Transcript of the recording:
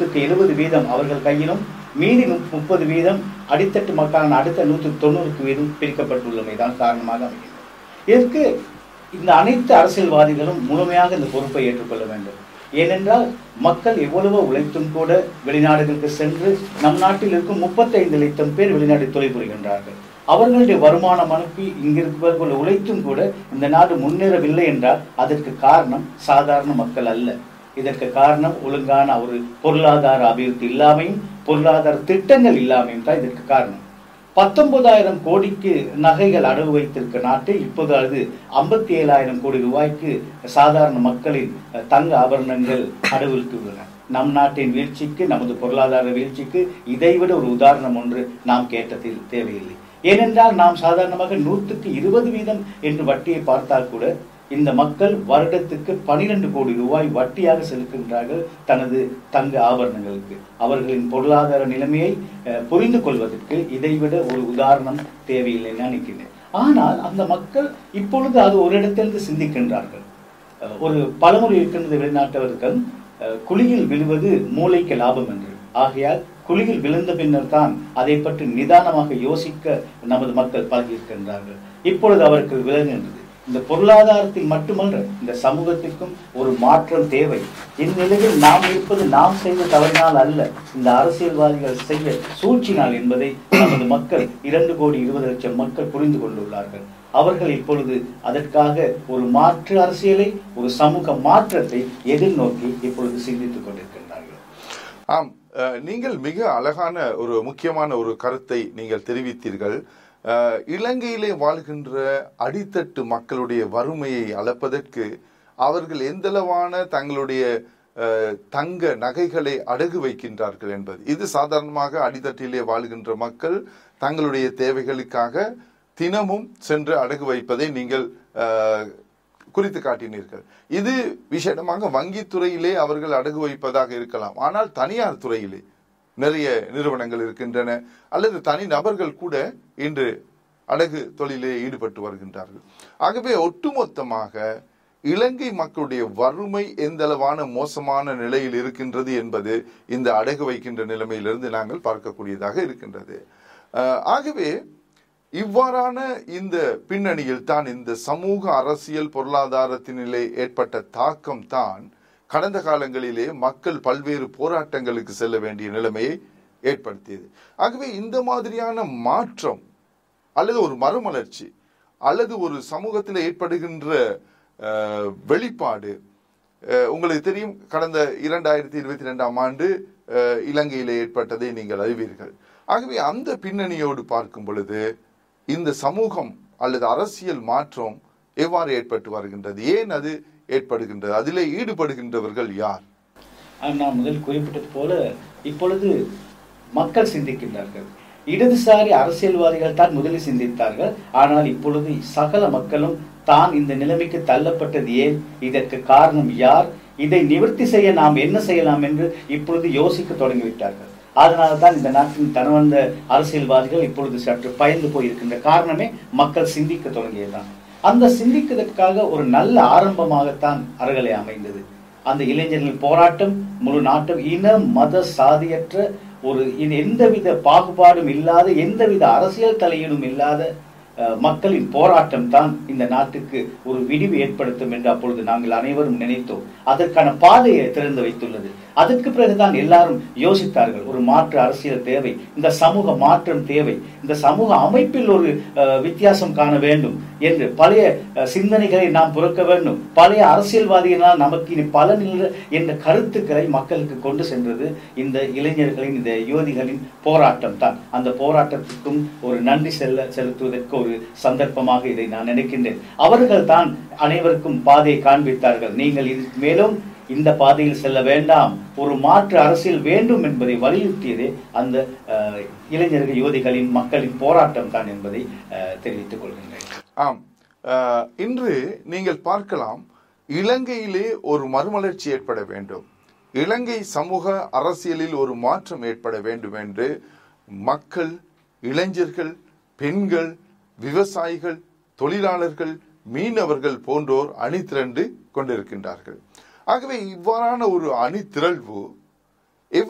நூற்றுக்கு எழுபது வீதம் அவர்கள் கையிலும் மீதி முப்- முப்பது வீதம் அடித்தட்டு மக்களான அடுத்த நூற்றுக்கு தொண்ணூறுக்கு வீதம் பிரிக்கப்பட்டுள்ளமை தான் காரணமாக அமைகிறது இதற்கு இந்த அனைத்து அரசியல்வாதிகளும் முழுமையாக இந்த பொறுப்பை ஏற்றுக்கொள்ள வேண்டும் ஏனென்றால் மக்கள் எவ்வளவோ உழைத்தும் கூட வெளிநாடுகளுக்கு சென்று நம் நாட்டில் இருக்கும் முப்பத்தைந்து லட்சம் பேர் வெளிநாடு தொழில் புரிகின்றார்கள் அவர்களுடைய வருமானம் அனுப்பி இங்கிருப்பவர்கள் உழைத்தும் கூட இந்த நாடு முன்னேறவில்லை என்றால் அதற்கு காரணம் சாதாரண மக்கள் அல்ல இதற்கு காரணம் ஒழுங்கான ஒரு பொருளாதார அபிவிருத்தி இல்லாமையும் பொருளாதார திட்டங்கள் இல்லாமையும் தான் இதற்கு காரணம் பத்தொன்பதாயிரம் கோடிக்கு நகைகள் அடகு வைத்திருக்க நாட்டில் இப்போது அது ஐம்பத்தி ஏழாயிரம் கோடி ரூபாய்க்கு சாதாரண மக்களின் அஹ், தங்க ஆபரணங்கள் அடகுவிற்கு உள்ளன நம் நாட்டின் வீழ்ச்சிக்கு நமது பொருளாதார வீழ்ச்சிக்கு இதைவிட ஒரு உதாரணம் ஒன்று நாம் கேட்டதில் தேவையில்லை ஏனென்றால் நாம் சாதாரணமாக நூற்றுக்கு இருபது வீதம் என்று வட்டியை பார்த்தால் கூட இந்த மக்கள் வருடத்துக்கு பனிரெண்டு கோடி ரூபாய் வட்டியாக செலுத்துகின்றார்கள் தனது தங்க ஆபரணங்களுக்கு அவர்களின் பொருளாதார நிலைமையை அஹ், புரிந்து கொள்வதற்கு இதைவிட ஒரு உதாரணம் தேவையில்லை நினைக்கிறேன் ஆனால் அந்த மக்கள் இப்பொழுது அது ஒரு இடத்திலிருந்து சிந்திக்கின்றார்கள் அஹ், ஒரு பழமொழி இருக்கின்றது வெளிநாட்டவர்கள் அஹ், குழியில் விழுவது மூளைக்கு லாபம் என்று ஆகையால் குழியில் விழுந்த பின்னர் தான் அதை பற்றி நிதானமாக யோசிக்க நமது மக்கள் பழகியிருக்கின்றார்கள் இப்பொழுது அவர்கள் விளங்குகின்றது இந்த பொருளாதாரத்தில் மட்டுமல்ல இந்த சமூகத்திற்கும் ஒரு மாற்றம் தேவை இந்நிலையில் நாம் இருப்பது நாம் செய்த தவறினால் அல்ல இந்த அரசியல்வாதிகள் செய்ய சூழ்ச்சினால் என்பதை நமது மக்கள் இரண்டு கோடி இருபது லட்சம் மக்கள் புரிந்து கொண்டுள்ளார்கள் அவர்கள் இப்பொழுது அதற்காக ஒரு மாற்று அரசியலை ஒரு சமூக மாற்றத்தை எதிர்நோக்கி இப்பொழுது சிந்தித்துக் கொண்டிருக்கின்றார்கள் ஆம் அஹ், நீங்கள் மிக அழகான ஒரு முக்கியமான ஒரு கருத்தை நீங்கள் தெரிவித்தீர்கள் அஹ், இலங்கையிலே வாழ்கின்ற அடித்தட்டு மக்களுடைய வறுமையை அளப்பதற்கு அவர்கள் எந்தளவான தங்களுடைய அஹ், தங்க நகைகளை அடகு வைக்கின்றார்கள் என்பது இது சாதாரணமாக அடித்தட்டிலே வாழ்கின்ற மக்கள் தங்களுடைய தேவைகளுக்காக தினமும் சென்று அடகு வைப்பதை நீங்கள் அஹ், குறித்து காட்டினீர்கள் இது விசேடமாக வங்கித்துறையிலே அவர்கள் அடகு வைப்பதாக இருக்கலாம் ஆனால் தனியார் துறையிலே நிறைய நிறுவனங்கள் இருக்கின்றன அல்லது தனி நபர்கள் கூட இன்று அடகு தொழிலே ஈடுபட்டு வருகின்றார்கள் ஆகவே ஒட்டுமொத்தமாக இலங்கை மக்களுடைய வறுமை எந்தளவான மோசமான நிலையில் இருக்கின்றது என்பது இந்த அடகு வைக்கின்ற நிலைமையிலிருந்து நாங்கள் பார்க்கக்கூடியதாக இருக்கின்றது அஹ், ஆகவே இவ்வாறான இந்த பின்னணியில் தான் இந்த சமூக அரசியல் பொருளாதாரத்தினிலே ஏற்பட்ட தாக்கம் தான் கடந்த காலங்களிலே மக்கள் பல்வேறு போராட்டங்களுக்கு செல்ல வேண்டிய நிலைமையை ஏற்படுத்தியது ஆகவே இந்த மாதிரியான மாற்றம் அல்லது ஒரு மறுமலர்ச்சி அல்லது ஒரு சமூகத்தில் ஏற்படுகின்ற அஹ், வெளிப்பாடு அஹ், உங்களுக்கு தெரியும் கடந்த இரண்டாயிரத்தி இருபத்தி ரெண்டாம் ஆண்டு அஹ், இலங்கையிலே ஏற்பட்டதை நீங்கள் அறிவீர்கள் ஆகவே அந்த பின்னணியோடு பார்க்கும் பொழுது இந்த சமூகம் அல்லது அரசியல் மாற்றம் எவ்வாறு ஏற்பட்டு வருகின்றது ஏன் அது ஏற்படுகின்றது அதிலே ஈடுபடுகின்றவர்கள் யார் ஆனால் நான் முதல் குறிப்பிட்டது போல இப்பொழுது மக்கள் சிந்திக்கின்றார்கள் இடதுசாரி அரசியல்வாதிகள் தான் முதலில் சிந்தித்தார்கள் ஆனால் இப்பொழுது சகல மக்களும் தான் இந்த நிலைமைக்கு தள்ளப்பட்டது ஏன் இதற்கு காரணம் யார் இதை நிவர்த்தி செய்ய நாம் என்ன செய்யலாம் என்று இப்பொழுது யோசிக்க தொடங்கிவிட்டார்கள் அதனால தான் இந்த நாட்டின் தனவந்த அரசியல்வாதிகள் இப்பொழுது சற்று பயந்து போயிருக்கின்ற காரணமே மக்கள் சிந்திக்க தொடங்கியதுதான் அந்த சிந்திக்கிறதுக்காக ஒரு நல்ல ஆரம்பமாகத்தான் அறகலை அமைந்தது அந்த இளைஞர்களின் போராட்டம் முழு நாட்டும் இன மத சாதியற்ற ஒரு இ- எந்தவித பாகுபாடும் இல்லாத எந்தவித அரசியல் தலையீடும் இல்லாத அஹ், மக்களின் போராட்டம் தான் இந்த நாட்டுக்கு ஒரு விடிவு ஏற்படுத்தும் என்று அப்பொழுது நாங்கள் அனைவரும் நினைத்தோம் அதற்கான பாதையை திறந்து வைத்துள்ளது அதற்கு பிறகுதான் எல்லாரும் யோசித்தார்கள் ஒரு மாற்று அரசியல் தேவை இந்த சமூக மாற்றம் தேவை இந்த சமூக அமைப்பில் ஒரு அஹ், வித்தியாசம் காண வேண்டும் என்று பழைய அஹ், சிந்தனைகளை நாம் புறக்க வேண்டும் பழைய அரசியல்வாதிகளால் நமக்கு இனி பலன் இல்லை என்ற கருத்துக்களை மக்களுக்கு கொண்டு சென்றது இந்த இளைஞர்களின் இந்த யுவதிகளின் போராட்டம் தான் அந்த போராட்டத்துக்கும் ஒரு நன்றி செல்ல செலுத்துவதற்கு ஒரு சந்தர்ப்பமாக இதை நான் நினைக்கின்றேன் அவர்கள் தான் அனைவருக்கும் பாதையை காண்பித்தார்கள் நீங்கள் இது மேலும் இந்த பாதையில் செல்ல வேண்டாம் ஒரு மாற்று அரசியல் வேண்டும் என்பதை வலியுறுத்தியதே அந்த அஹ், இளைஞர்கள் யுவதிகளின் மக்களின் போராட்டம் தான் என்பதை அஹ், தெரிவித்துக் கொள்கின்றேன் ஆம் அஹ், இன்று நீங்கள் பார்க்கலாம் இலங்கையிலே ஒரு மறுமலர்ச்சி ஏற்பட வேண்டும் இலங்கை சமூக அரசியலில் ஒரு மாற்றம் ஏற்பட வேண்டும் என்று மக்கள் இளைஞர்கள் பெண்கள் விவசாயிகள் தொழிலாளர்கள் மீனவர்கள் போன்றோர் அணி திரண்டு கொண்டிருக்கின்றார்கள் ஆகவே இவ்வாறான ஒரு அணி திரள்வு